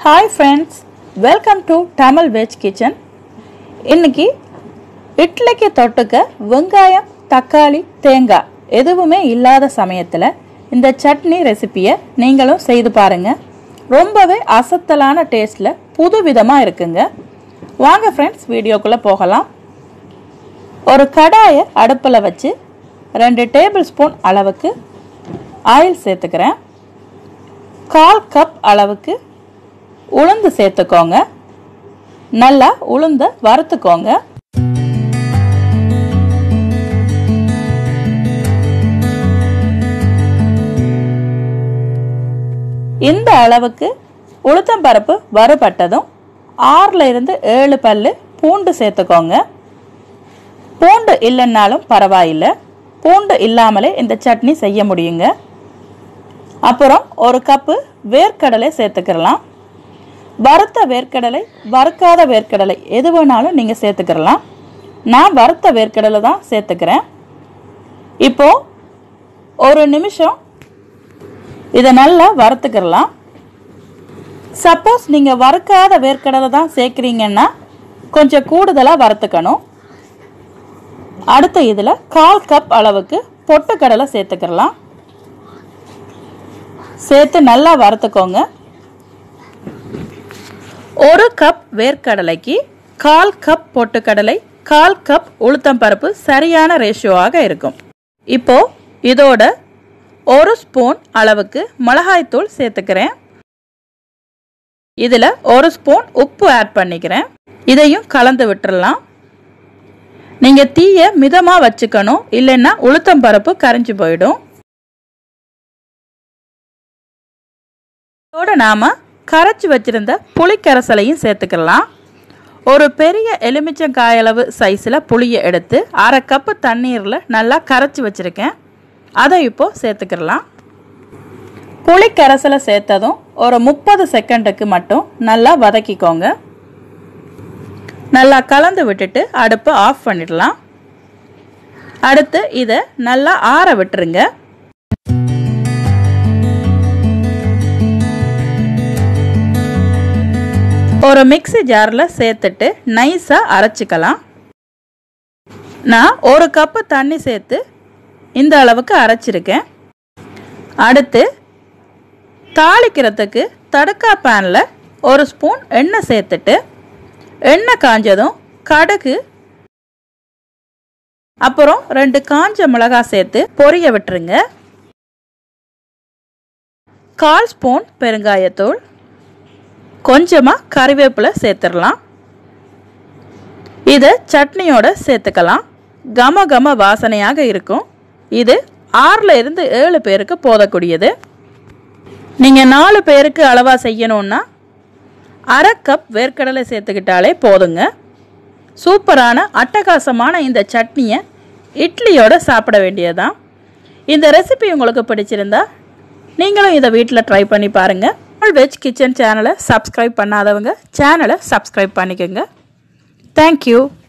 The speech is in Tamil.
hi friends welcome to Tamil veg kitchen இன்னைக்கு இட்லிக்கு தொட்டுக்க வெங்காயம் தக்காளி தேங்காய் எதுவுமே இல்லாத சமயத்தில் இந்த சட்னி ரெசிப்பியை நீங்களும் செய்து பாருங்கள் ரொம்பவே அசத்தலான டேஸ்ட்டில் புது விதமாக இருக்குங்க வாங்க ஃப்ரெண்ட்ஸ் வீடியோக்குள்ளே போகலாம் ஒரு கடாயை அடுப்பில் வச்சு ரெண்டு டேபிள் ஸ்பூன் அளவுக்கு ஆயில் சேர்த்துக்கிறேன் கால் கப் அளவுக்கு உளுந்து சேர்த்துக்கோங்க நல்லா உளுந்த வறுத்துக்கோங்க இந்த அளவுக்கு உளுத்தம்பருப்பு வறுபட்டதும் ஆறில் இருந்து ஏழு பல்லு பூண்டு சேர்த்துக்கோங்க பூண்டு இல்லைன்னாலும் பரவாயில்லை பூண்டு இல்லாமலே இந்த சட்னி செய்ய முடியுங்க அப்புறம் ஒரு கப்பு வேர்க்கடலை சேர்த்துக்கிறலாம் வறுத்த வேர்க்கடலை வறுக்காத வேர்க்கடலை எது வேணாலும் நீங்கள் சேர்த்துக்கிறலாம் நான் வறுத்த வேர்க்கடலை தான் சேர்த்துக்கிறேன் இப்போ ஒரு நிமிஷம் இதை நல்லா வறுத்துக்கிறலாம் சப்போஸ் நீங்கள் வறுக்காத வேர்க்கடலை தான் சேர்க்குறீங்கன்னா கொஞ்சம் கூடுதலாக வறுத்துக்கணும் அடுத்த இதில் கால் கப் அளவுக்கு பொட்டுக்கடலை சேர்த்துக்கிறலாம் சேர்த்து நல்லா வறுத்துக்கோங்க ஒரு கப் வேர்க்கடலைக்கு கால் கப் பொட்டுக்கடலை கால் கப் உளுத்தம்பருப்பு சரியான ரேஷியோவாக இருக்கும் இப்போ இதோட ஒரு ஸ்பூன் அளவுக்கு மிளகாய்த்தூள் சேர்த்துக்கிறேன் இதில் ஒரு ஸ்பூன் உப்பு ஆட் பண்ணிக்கிறேன் இதையும் கலந்து விட்டுறலாம் நீங்கள் தீயை மிதமாக வச்சுக்கணும் இல்லைன்னா உளுத்தம்பருப்பு கரைஞ்சி போயிடும் இதோட நாம் கரைச்சி வச்சிருந்த புளிக்கரைசலையும் சேர்த்துக்கலாம் ஒரு பெரிய எலுமிச்சங்காய் அளவு சைஸில் புளியை எடுத்து அரை கப்பு தண்ணீரில் நல்லா கரைச்சி வச்சுருக்கேன் அதை இப்போது சேர்த்துக்கிடலாம் புளிக்கரைசலை சேர்த்ததும் ஒரு முப்பது செகண்டுக்கு மட்டும் நல்லா வதக்கிக்கோங்க நல்லா கலந்து விட்டுட்டு அடுப்பை ஆஃப் பண்ணிடலாம் அடுத்து இதை நல்லா ஆற விட்டுருங்க ஒரு மிக்சி ஜாரில் சேர்த்துட்டு நைஸாக அரைச்சிக்கலாம் நான் ஒரு கப்பு தண்ணி சேர்த்து இந்த அளவுக்கு அரைச்சிருக்கேன் அடுத்து தாளிக்கிறதுக்கு தடுக்கா பேனில் ஒரு ஸ்பூன் எண்ணெய் சேர்த்துட்டு எண்ணெய் காஞ்சதும் கடுகு அப்புறம் ரெண்டு காஞ்ச மிளகாய் சேர்த்து பொரிய விட்டுருங்க கால் ஸ்பூன் பெருங்காயத்தூள் கொஞ்சமாக கறிவேப்பிலை சேர்த்துடலாம் இதை சட்னியோட சேர்த்துக்கலாம் கம கம வாசனையாக இருக்கும் இது ஆறில் இருந்து ஏழு பேருக்கு போதக்கூடியது நீங்கள் நாலு பேருக்கு அளவாக செய்யணுன்னா அரை கப் வேர்க்கடலை சேர்த்துக்கிட்டாலே போதுங்க சூப்பரான அட்டகாசமான இந்த சட்னியை இட்லியோட சாப்பிட வேண்டியதுதான் இந்த ரெசிபி உங்களுக்கு பிடிச்சிருந்தா நீங்களும் இதை வீட்டில் ட்ரை பண்ணி பாருங்கள் வெஜ் கிச்சன் சேனலை சப்ஸ்கிரைப் பண்ணாதவங்க சேனலை சப்ஸ்கிரைப் பண்ணிக்கோங்க தேங்க்யூ